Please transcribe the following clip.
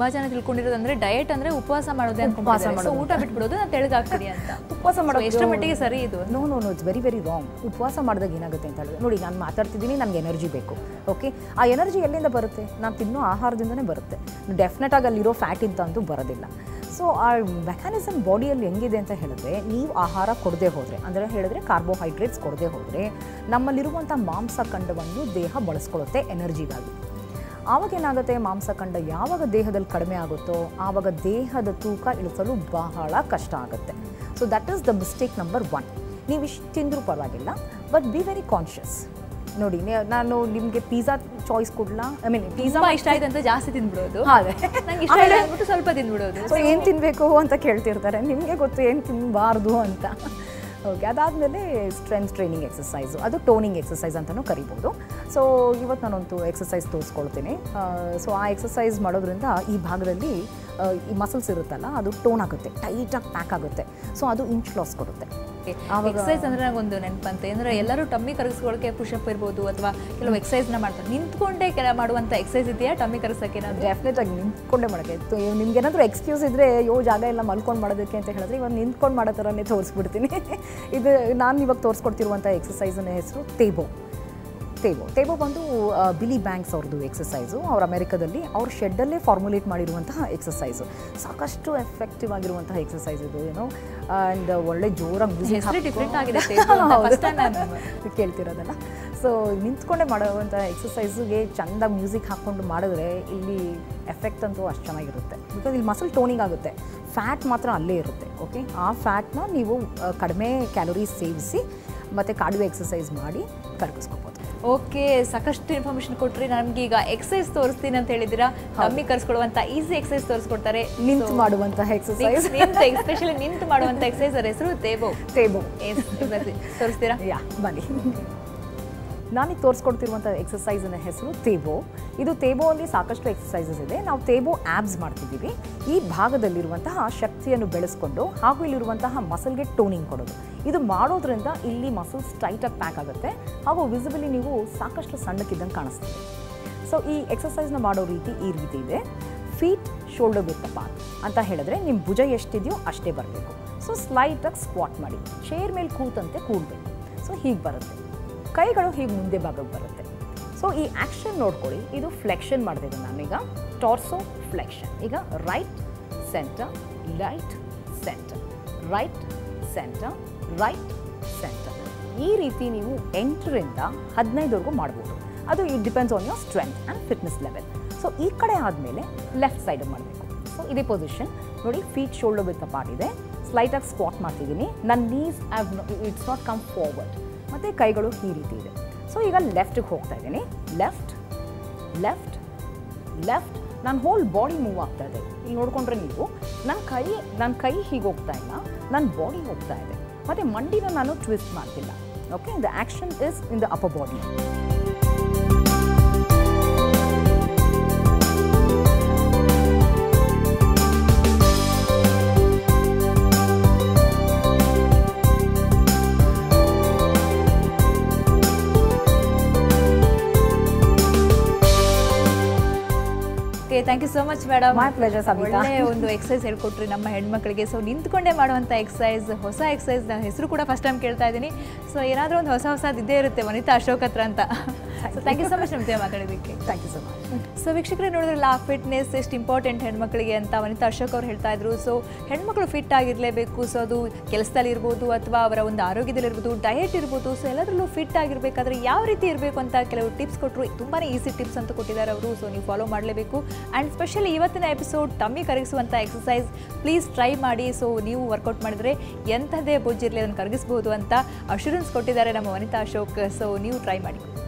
ತುಂಬಾ ಜನ ತಿಳ್ಕೊಂಡಿರೋದು ಅಂದ್ರೆ ಡಯಟ್ ಅಂದ್ರೆ ಉಪವಾಸ ಮಾಡೋದೇ ಅನ್ಕೊಂಡಿದ್ದಾರೆ ಸೊ ಊಟ ಬಿಟ್ಬಿಡೋದು ನಾನು ತೆಳಗಾಗ್ತೀನಿ ಅಂತ ಉಪವಾಸ So, ಮಾಡೋದು ಎಷ್ಟರ ಮಟ್ಟಿಗೆ ಸರಿ ಇದು no no no it's very very wrong ಉಪವಾಸ ಮಾಡಿದಾಗ ಏನಾಗುತ್ತೆ ಅಂತ ಹೇಳಿದ್ರೆ ನೋಡಿ ನಾನು ಮಾತಾಡ್ತಿದ್ದೀನಿ ನನಗೆ ಎನರ್ಜಿ ಬೇಕು ಓಕೆ ಆ ಎನರ್ಜಿ ಎಲ್ಲಿಂದ ಬರುತ್ತೆ ನಾನು ತಿನ್ನೋ ಆಹಾರದಿಂದನೇ ಬರುತ್ತೆ ಡೆಫಿನೆಟ್ ಆಗಿ ಅಲ್ಲಿರೋ ಫ್ಯಾಟ್ ಇಂತ ಅಂತೂ ಬರೋದಿಲ್ಲ ಸೊ ಆ ಮೆಕ್ಯಾನಿಸಮ್ ಬಾಡಿಯಲ್ಲಿ ಹೆಂಗಿದೆ ಅಂತ ಹೇಳಿದ್ರೆ ನೀವು ಆಹಾರ ಕೊಡದೆ ಹೋದರೆ ಅಂದರೆ ಹೇಳಿದ್ರೆ ಕಾರ್ಬೋಹೈಡ್ರೇಟ್ಸ್ ಕೊಡದೆ ಹೋದರೆ ನಮ್ಮಲ್ಲಿರುವಂಥ ಮಾಂಸಖಂಡವನ್ನು ದೇಹ ಬಳಸ್ಕೊಳ್ಳುತ್ತೆ ಎನರ್ಜಿಗಾಗಿ ಆವಾಗ ಏನಾಗುತ್ತೆ ಮಾಂಸಖಂಡ ಯಾವಾಗ ದೇಹದಲ್ಲಿ ಕಡಿಮೆ ಆಗುತ್ತೋ ಆವಾಗ ದೇಹದ ತೂಕ ಇಳಿಸಲು ಬಹಳ ಕಷ್ಟ ಆಗುತ್ತೆ so that is the mistake number one ನೀವು ಇಷ್ಟು ತಿಂದರೂ ಪರವಾಗಿಲ್ಲ ಬಟ್ ಬಿ ವೆರಿ ಕಾನ್ಷಿಯಸ್ ನೋಡಿ ನೇ- ನಾನು ನಿಮಗೆ ಪಿಜ್ಜಾ ಚಾಯ್ಸ್ ಕೊಡಲಾ ಐ ಮೀನ್ ಪಿಜ್ಜಾ ತುಂಬಾ ಇಷ್ಟ ಆಯ್ತು ಅಂತ ಜಾಸ್ತಿ ತಿಂದ್ಬಿಡೋದು ಹಾಗೆ ನಂಗೆ ಇಷ್ಟ ಇಲ್ಲ ಅಂದ್ಬಿಟ್ಟು ಸ್ವಲ್ಪ ತಿಂದ್ಬಿಡೋದು ಸೊ ಏನು ತಿನ್ನಬೇಕು ಅಂತ ಕೇಳ್ತಿರ್ತಾರೆ ನಿಮಗೆ ಗೊತ್ತು ಏನು ತಿನ್ನಬಾರ್ದು ಅಂತ ಓಕೆ ಅದಾದಮೇಲೆ ಸ್ಟ್ರೆಂತ್ ಟ್ರೈನಿಂಗ್ ಎಕ್ಸಸೈಸು ಅದು ಟೋನಿಂಗ್ ಎಕ್ಸಸೈಸ್ ಅಂತಲೂ ಕರಿಬೋದು ಸೊ ಇವತ್ತು ನಾನೊಂದು ಎಕ್ಸಸೈಸ್ ತೋರಿಸ್ಕೊಳ್ತೀನಿ ಸೊ ಆ ಎಕ್ಸಸೈಸ್ ಮಾಡೋದ್ರಿಂದ ಈ ಭಾಗದಲ್ಲಿ ಆ, ಈ ಮಸಲ್ಸ್ ಇರುತ್ತಲ್ಲ ಅದು ಟೋನ್ ಆಗುತ್ತೆ ಟೈಟಾಗಿ ಪ್ಯಾಕ್ ಆಗುತ್ತೆ ಸೊ ಅದು ಇಂಚ್ ಲಾಸ್ ಕೊಡುತ್ತೆ ಆವಾಗ- ಎಕ್ಸಸೈಸ್ ಅಂದ್ರೆ ನಂಗೊಂದು ನೆನಪಂತೆ ಅಂದ್ರೆ ಎಲ್ಲರೂ ಟಮ್ಮಿ ಕರಗಿಸ್ಕೊಳ್ಳೋಕೆ ಪುಷಪ್ ಇರ್ಬೋದು ಅಥವಾ ಕೆಲವು ಎಕ್ಸಸೈಸ್ ನ ಮಾಡ್ತಾರೆ ನಿಂತ್ಕೊಂಡೇ ಕೆಲ ಮಾಡುವಂತ ಎಕ್ಸಸೈಸ್ ಇದೆಯಾ ಟಮ್ಮಿ ಕರಗಿಸಕ್ಕೆ ಏನಾದ್ರು ಡೆಫಿನೆಟ್ ಆಗಿ ನಿಂತ್ಕೊಂಡೇ ಮಾಡೋಕ್ಕೆ ನಿಮ್ಗೆ ಏನಾದರೂ ಎಕ್ಸ್ಕ್ಯೂಸ್ ಇದ್ದರೆ ಯೋ ಜಾಗ ಎಲ್ಲ ಮಲ್ಕೊಂಡು ಮಾಡೋದಕ್ಕೆ ಅಂತ ಹೇಳಿದ್ರೆ ಇವಾಗ ನಿಂತ್ಕೊಂಡು ಮಾಡೋ ಥರನೇ ತೋರಿಸ್ಬಿಡ್ತೀನಿ ಇದು ನಾನು ಇವಾಗ ತೋರಿಸ್ಕೊಡ್ತಿರುವಂಥ ಎಕ್ಸಸೈಸನ್ನ ಹೆಸರು ತೇಬೋ ತೇಬೋ ತೇಬೋ ಬಂದು ಆ, ಬಿಲಿ ಬ್ಯಾಂಕ್ಸ್ ಅವ್ರದ್ದು ಎಕ್ಸಸೈಸು ಅವ್ರ ಅಮೆರಿಕದಲ್ಲಿ ಅವ್ರ ಶೆಡ್ಡಲ್ಲೇ ಫಾರ್ಮುಲೇಟ್ ಮಾಡಿರುವಂತಹ ಎಕ್ಸಸೈಸು ಸಾಕಷ್ಟು ಎಫೆಕ್ಟಿವ್ ಆಗಿರುವಂತಹ ಎಕ್ಸಸೈಸ್ ಇದು ಏನೋ ಆ್ಯಂಡ್ ಒಳ್ಳೆ ಜೋರಾಗಿ ಮ್ಯೂಸಿಕ್ ಹೆಸರು ಡಿಫ್ರೆಂಟ್ ಆಗಿದೆ table ಅಂತ first time ನಾನು ಕೇಳ್ತಿರೋದಲ್ಲ ಸೊ ನಿಂತ್ಕೊಂಡೇ ಮಾಡುವಂಥ ಎಕ್ಸಸೈಸ್ಗೆ ಚಂದ ಮ್ಯೂಸಿಕ್ ಹಾಕ್ಕೊಂಡು ಮಾಡಿದ್ರೆ ಇಲ್ಲಿ ಎಫೆಕ್ಟ್ ಅಂತೂ ಅಷ್ಟು ಚೆನ್ನಾಗಿರುತ್ತೆ ಬಿಕಾಸ್ ಇಲ್ಲಿ ಮಸಲ್ ಟೋನಿಂಗ್ ಆಗುತ್ತೆ ಫ್ಯಾಟ್ ಮಾತ್ರ ಅಲ್ಲೇ ಇರುತ್ತೆ ಓಕೆ ಆ ಫ್ಯಾಟ್ನ ನೀವು ಆ, ಕಡಿಮೆ ಕ್ಯಾಲೋರೀಸ್ ಸೇವಿಸಿ ಮತ್ತು ಕಾರ್ಡಿಯೋ ಎಕ್ಸಸೈಸ್ ಮಾಡಿ ಕರಗಿಸ್ಕೋಬೋದು ಓಕೆ ಸಾಕಷ್ಟು ಇನ್ಫಾರ್ಮೇಶನ್ ಕೊಟ್ರಿ ನಮ್ಗೆ ಈಗ ಎಕ್ಸಸೈಸ್ ತೋರಿಸ್ತೀನಿ ಅಂತ ಹೇಳಿದಿರಾ ಕಮ್ಮಿ ಕರ್ಸ್ಕೊಳ್ಳುವಂತ ಈಸಿ ಎಕ್ಸಸೈಸ್ ತೋರಿಸ್ಕೊಡ್ತಾರೆ ನಿಂತು ಮಾಡುವಂತಹ ಎಕ್ಸಸೈಸ್ ಎಸ್ಪೆಷಲಿ ನಿಂತು ಮಾಡುವಂತ ಎಕ್ಸಸೈಸ್ ಅದರ ಹೆಸರು ತೇಬೋ ತೇಬೋ Yes, exactly. ತೋರಿಸ್ತೀರಾ ಯಾ ಬನ್ನಿ ನಾನೀಗ ತೋರಿಸ್ಕೊಡ್ತಿರುವಂಥ ಎಕ್ಸಸೈಸಿನ ಹೆಸರು ತೇಬೋ ಇದು ತೇಬೋ ಅಲ್ಲಿ ಸಾಕಷ್ಟು ಎಕ್ಸಸೈಸಸ್ ಇದೆ ನಾವು ತೇಬೋ ಆ್ಯಬ್ಸ್ ಮಾಡ್ತಿದ್ದೀವಿ ಈ ಭಾಗದಲ್ಲಿರುವಂತಹ ಶಕ್ತಿಯನ್ನು ಬೆಳೆಸ್ಕೊಂಡು ಹಾಗೂ ಇಲ್ಲಿರುವಂತಹ ಮಸಲ್ಗೆ ಟೋನಿಂಗ್ ಕೊಡೋದು ಇದು ಮಾಡೋದ್ರಿಂದ ಇಲ್ಲಿ ಮಸಲ್ಸ್ ಟೈಟಾಗಿ ಪ್ಯಾಕ್ ಆಗುತ್ತೆ ಹಾಗೂ ವಿಸಿಬಲಿ ನೀವು ಸಾಕಷ್ಟು ಸಣ್ಣಕ್ಕಿದ್ದಂಗೆ ಕಾಣಿಸ್ತೀವಿ ಸೊ ಈ ಎಕ್ಸಸೈಸ್ನ ಮಾಡೋ ರೀತಿ ಈ ರೀತಿ ಇದೆ ಫೀಟ್ ಶೋಲ್ಡರ್ ವಿತ್ ಪಾರ್ಟ್ ಅಂತ ಹೇಳಿದ್ರೆ ನಿಮ್ಮ ಭುಜ ಎಷ್ಟಿದೆಯೋ ಅಷ್ಟೇ ಬರಬೇಕು ಸೊ ಸ್ಲೈಟಾಗಿ ಸ್ಕ್ವಾಟ್ ಮಾಡಿ ಚೇರ್ ಮೇಲೆ ಕೂತಂತೆ ಕೂಡಬೇಕು ಸೊ ಹೀಗೆ ಬರುತ್ತೆ ಕೈಗಳು ಹೀಗೆ ಮುಂದೆ ಭಾಗಕ್ಕೆ ಬರುತ್ತೆ ಸೊ ಈ ಆ್ಯಕ್ಷನ್ ನೋಡ್ಕೊಳ್ಳಿ ಇದು ಫ್ಲೆಕ್ಷನ್ ಮಾಡಿದೆ ನಾನೀಗ ಟಾರ್ಸೋ ಫ್ಲೆಕ್ಷನ್ ಈಗ right centre right centre right centre right centre ಈ ರೀತಿ ನೀವು ಎಂಟರಿಂದ ಹದಿನೈದವರೆಗೂ ಮಾಡ್ಬೋದು ಅದು it depends on your strength and fitness level so ಈ ಕಡೆ ಆದಮೇಲೆ ಲೆಫ್ಟ್ ಸೈಡ್ ಮಾಡಬೇಕು ಸೊ ಇದೇ ಪೊಸಿಷನ್ ನೋಡಿ ಫೀಟ್ ಶೋಲ್ಡರ್ ವಿತ್ ಪಾರ್ಟ್ ಇದೆ ಸ್ಲೈಟಾಗಿ ಸ್ಕ್ವಾಟ್ ಮಾಡ್ತಿದ್ದೀನಿ ನನ್ನ ನೀಸ್ ಆ್ಯವ್ ಇಟ್ಸ್ ನಾಟ್ ಕಮ್ ಫಾರ್ವರ್ಡ್ ಮತ್ತು ಕೈಗಳು ಈ ರೀತಿ ಇದೆ ಸೊ ಈಗ ಲೆಫ್ಟಿಗೆ ಹೋಗ್ತಾ ಇದ್ದೀನಿ ಲೆಫ್ಟ್ ಲೆಫ್ಟ್ ಲೆಫ್ಟ್ ನನ್ನ ಹೋಲ್ ಬಾಡಿ ಮೂವ್ ಆಗ್ತಾ ಇದೆ ಇಲ್ಲಿ ನೋಡ್ಕೊಂಡ್ರೆ ನೀವು ನನ್ನ ಕೈ ನನ್ನ ಕೈ ಹೀಗೆ ಹೋಗ್ತಾ ಇಲ್ಲ ನನ್ನ ಬಾಡಿ ಹೋಗ್ತಾ ಇದೆ ಮತ್ತು ಮಂಡಿನ ನಾನು ಟ್ವಿಸ್ಟ್ ಮಾಡ್ತಿಲ್ಲ okay the action is in the upper body okay thank you so much madam My pleasure, Sabita. ಒಳ್ಳೆ ಒಂದು ಎಕ್ಸಸೈಸ್ ಹೇಳ್ಕೊಟ್ರಿ ನಮ್ಮ ಹೆಣ್ಮಕ್ಳಿಗೆ ಸೊ ನಿಂತ್ಕೊಂಡೇ ಮಾಡುವಂಥ ಎಕ್ಸಸೈಸ್ ಹೊಸ ಎಕ್ಸಸೈಸ್ ನಾನು ಹೆಸರು ಕೂಡ ಫಸ್ಟ್ ಟೈಮ್ ಕೇಳ್ತಾ ಇದ್ದೀನಿ ಸೊ ಏನಾದರೂ ಒಂದು ಹೊಸ ಹೊಸದು ಇದ್ದೇ ಇರುತ್ತೆ ವನಿತಾ ಅಶೋಕ್ ಹತ್ರ ಅಂತ so thank you so much ನಮ್ಮ ಜೊತೆ ಮಾತಾಡೋದಕ್ಕೆ thank you so much so ವೀಕ್ಷಕರೇ ನೋಡಿದ್ರಲ್ಲ ಫಿಟ್ನೆಸ್ ಎಷ್ಟು ಇಂಪಾರ್ಟೆಂಟ್ ಹೆಣ್ಮಕ್ಳಿಗೆ ಅಂತ ವನಿತಾ ಅಶೋಕ್ ಅವ್ರು ಹೇಳ್ತಾ ಇದ್ರು ಸೊ ಹೆಣ್ಮಕ್ಳು ಫಿಟ್ ಆಗಿರಲೇಬೇಕು ಸೊ ಅದು ಕೆಲಸದಲ್ಲಿ ಇರ್ಬೋದು ಅಥವಾ ಅವರ ಒಂದು ಆರೋಗ್ಯದಲ್ಲಿರ್ಬೋದು ಡಯಟ್ ಇರ್ಬೋದು ಸೊ ಎಲ್ಲದರಲ್ಲೂ ಫಿಟ್ ಆಗಿರಬೇಕಾದ್ರೆ ಯಾವ ರೀತಿ ಇರಬೇಕು ಅಂತ ಕೆಲವು ಟಿಪ್ಸ್ ಕೊಟ್ಟರು ತುಂಬಾ ಈಸಿ ಟಿಪ್ಸ್ ಅಂತ ಕೊಟ್ಟಿದ್ದಾರೆ ಅವರು ಸೊ ನೀವು ಫಾಲೋ ಮಾಡಲೇಬೇಕು ಆ್ಯಂಡ್ ಸ್ಪೆಷಲಿ ಇವತ್ತಿನ ಎಪಿಸೋಡ್ ಟಮ್ಮಿ ಕರಗಿಸುವಂಥ ಎಕ್ಸಸೈಸ್ ಪ್ಲೀಸ್ ಟ್ರೈ ಮಾಡಿ ಸೊ ನೀವು ವರ್ಕೌಟ್ ಮಾಡಿದ್ರೆ ಎಂಥದ್ದೇ ಬೊಜ್ಜಿರಲಿ ಅದನ್ನು ಕರಗಿಸ್ಬೋದು ಅಂತ ಅಶೂರೆನ್ಸ್ ಕೊಟ್ಟಿದ್ದಾರೆ ನಮ್ಮ ವನಿತಾ ಅಶೋಕ್ ಸೊ ನೀವು ಟ್ರೈ ಮಾಡಿ